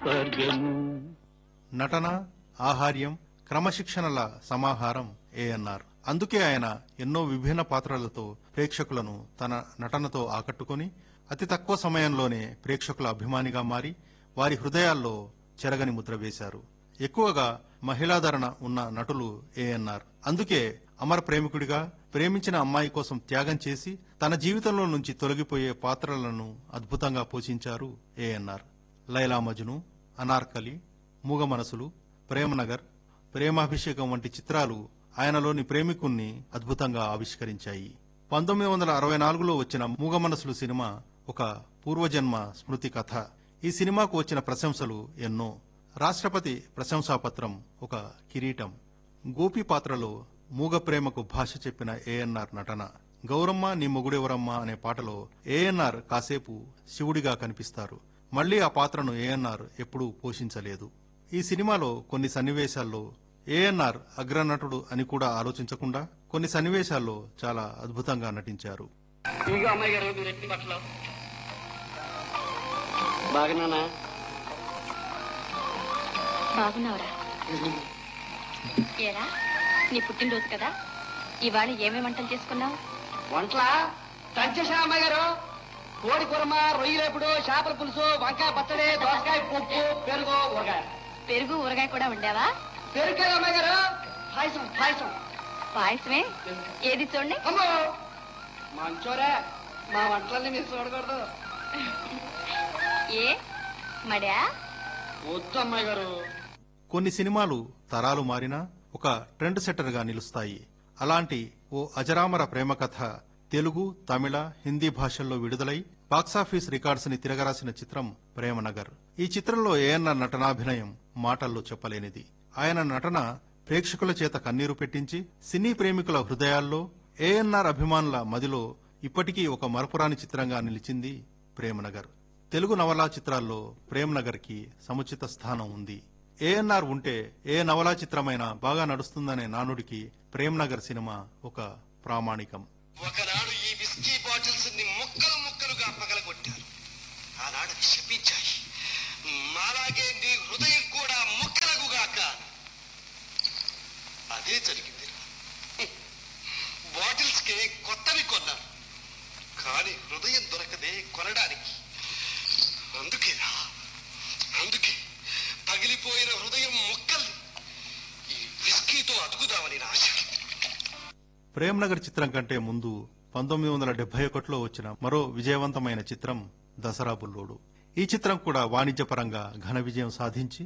స్వర్గము నటన ఆహార్యం క్రమశిక్షణల సమాహారం ఏఎన్ఆర్ అందుకే ఆయన ఎన్నో విభిన్న పాత్రలతో ప్రేక్షకులను తన నటనతో ఆకట్టుకొని అతి తక్కువ సమయంలోనే ప్రేక్షకుల అభిమానిగా మారి వారి హృదయాల్లో చెరగని ముద్ర వేశారు ఎక్కువగా మహిళాధరణ ఉన్న నటులు ఏఎన్ఆర్ అందుకే అమర ప్రేమికుడిగా ప్రేమించిన అమ్మాయి కోసం త్యాగం చేసి తన జీవితంలో నుంచి తొలగిపోయే పాత్రలను అద్భుతంగా పోషించారు ఏఎన్ఆర్ లైలా మజ్ను అనార్కలి మూగ మనసులు ప్రేమనగర్ ప్రేమాభిషేకం వంటి చిత్రాలు ఆయనలోని ప్రేమికుణ్ణి అద్భుతంగా ఆవిష్కరించాయి పంతొమ్మిది వందల అరవై నాలుగులో వచ్చిన మూగ మనసులు సినిమా ఒక పూర్వజన్మ స్మృతి కథ ఈ సినిమాకు వచ్చిన ప్రశంసలు ఎన్నో రాష్ట్రపతి ప్రశంసాపత్రం ఒక కిరీటం గోపి పాత్రలో మూగ ప్రేమకు భాష చెప్పిన ఏఎన్ఆర్ నటన గౌరమ్మ నీ మొగుడెవరమ్మా అనే పాటలో ఏఎన్ఆర్ కాసేపు శివుడిగా కనిపిస్తారు మళ్లీ ఆ పాత్రను ఏఎన్ఆర్ ఎప్పుడూ పోషించలేదు ఈ సినిమాలో కొన్ని సన్నివేశాల్లో ఏఎన్ఆర్ అగ్రనటుడు అని కూడా ఆలోచించకుండా కొన్ని సన్నివేశాల్లో చాలా అద్భుతంగా నటించారు ఇదిగో అమ్మాయి గారు మీరు ఎట్టి బట్టలు బాగున్నానా బాగున్నావురా ఏరా నీ పుట్టినరోజు కదా ఇవాళ ఏమేమి వంటలు చేసుకున్నావు వంటలా దంచేసా అమ్మాయి గారు కోడి కూరమ రొయ్యలేపుడు చేపల పులుసు వంకాయ పచ్చడి దోసకాయ పప్పు పెరుగు ఊరగాయ పెరుగు ఊరగాయ కూడా వండావా పెరుగు కదా అమ్మాయి గారు పాయసం పాయసం పాయసమే ఏది చూడండి అమ్మో మంచోరే మా వంటలన్నీ మీరు చూడకూడదు ఏ మడా వద్దు అమ్మాయి గారు కొన్ని సినిమాలు తరాలు మారినా ఒక ట్రెండ్ సెట్టర్గా నిలుస్తాయి అలాంటి ఓ అజరామర ప్రేమ కథ తెలుగు తమిళ హిందీ భాషల్లో విడుదలై బాక్సాఫీస్ రికార్డ్స్ ని తిరగరాసిన చిత్రం ప్రేమనగర్ ఈ చిత్రంలో ఏఎన్ఆర్ నటనాభినయం మాటల్లో చెప్పలేనిది ఆయన నటన ప్రేక్షకుల చేత కన్నీరు పెట్టించి సినీ ప్రేమికుల హృదయాల్లో ఏఎన్ఆర్ అభిమానుల మదిలో ఇప్పటికీ ఒక మరపురాని చిత్రంగా నిలిచింది ప్రేమనగర్ తెలుగు నవలా చిత్రాల్లో ప్రేమ్నగర్ కి సముచిత స్థానం ఉంది ఏఎన్ఆర్ ఉంటే ఏ నవలా చిత్రమైనా బాగా నడుస్తుందనే నానుడికి ప్రేమ్నగర్ సినిమా ఒక ప్రామాణికం ఒకనాడు ఈ విస్కీ బాటిల్స్ ని ముక్కలు ముక్కలుగా పగలగొట్టారు ఆనాడు అవి శపించాయి మాలాగే నీ హృదయం కూడా ముక్కలగుగాక అదే జరిగింది బాటిల్స్ కి కొత్తవి కొన్నారు కానీ హృదయం దొరకదే కొనడానికి అందుకేనా అందుకే పగిలిపోయిన హృదయం ముక్కల్ని ఈ విస్కీతో అతుకుదామని నా ఆశ ప్రేమ్నగర్ చిత్రం కంటే ముందు పంతొమ్మిది వందల డెబ్బై ఒకటిలో వచ్చిన మరో విజయవంతమైన చిత్రం దసరా బుల్లోడు ఈ చిత్రం కూడా వాణిజ్యపరంగా ఘన విజయం సాధించి